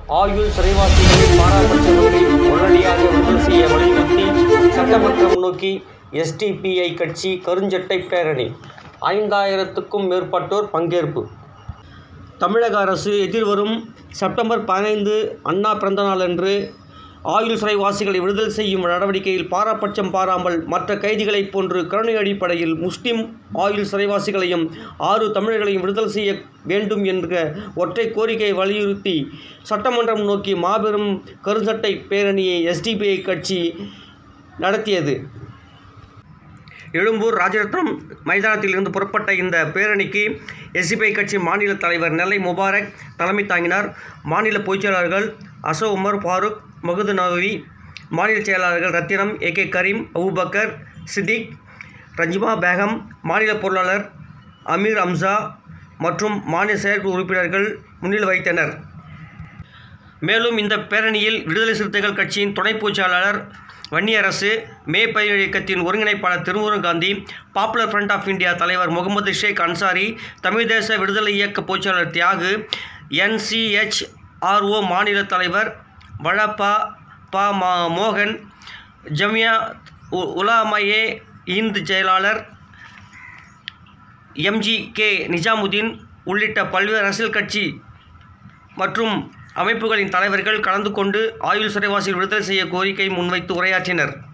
ஆயுள் சிறைவாசிகளை பாராபட்ச வகையில் உடனடியாக விடுதலை செய்ய வலியுறுத்தி சட்டமன்றம் நோக்கி எஸ்டிபிஐ கட்சி கருஞ்சட்டை பேரணி ஐந்தாயிரத்துக்கும் மேற்பட்டோர் பங்கேற்பு தமிழக அரசு எதிர்வரும் செப்டம்பர் பதினைந்து அண்ணா பிறந்த நாளன்று ஆயுள் சிறைவாசிகளை விடுதலை செய்யும் நடவடிக்கையில் பாரபட்சம் பாராமல் மற்ற கைதிகளைப் போன்று கருணை அடிப்படையில் முஸ்லிம் ஆயுள் சிறைவாசிகளையும் ஆறு தமிழர்களையும் விடுதலை செய்ய வேண்டும் என்ற ஒற்றை கோரிக்கையை வலியுறுத்தி சட்டமன்றம் நோக்கி மாபெரும் கருஞ்சட்டை பேரணியை எஸ்டிபிஐ கட்சி நடத்தியது எழும்பூர் ராஜரத்னம் மைதானத்திலிருந்து புறப்பட்ட இந்த பேரணிக்கு எஸ்டிபிஐ கட்சி மாநில தலைவர் நெல்லை முபாரக் தலைமை தாங்கினார் மாநில பொதுச்செயலாளர்கள் அசோ உமர் ஃபாரூக் மகுது நவவி மாநில செயலாளர்கள் ரத்தினம் ஏ கே கரீம் அபுபக்கர் சித்திக் ரஞ்சிமா பேகம் மாநில பொருளாளர் அமீர் அம்சா மற்றும் மாநில செயற்குழு உறுப்பினர்கள் முன்னிலை வைத்தனர் மேலும் இந்த பேரணியில் விடுதலை சிறுத்தைகள் கட்சியின் துணை பொதுச்செயலாளர் வன்னியரசு மே பதினேழு இயக்கத்தின் ஒருங்கிணைப்பாளர் Thirumurugan Gandhi Popular Front of India தலைவர் முகமது ஷேக் அன்சாரி தமிழ் தேச விடுதலை இயக்க பொதுச்செயலாளர் தியாகு என்சிஹெச்ஆர்ஓ மாநில தலைவர் வழப்பா பா மா மோகன் ஜமியா உ- உலாமயே இந்து செயலாளர் எம்ஜி கே நிஜாமுதீன் உள்ளிட்ட பல்வேறு அரசியல் கட்சி மற்றும் அமைப்புகளின் தலைவர்கள் கலந்து கொண்டு ஆயுள் சிறைவாசிகள் விடுதலை செய்ய கோரிக்கை முன்வைத்து உரையாற்றினர்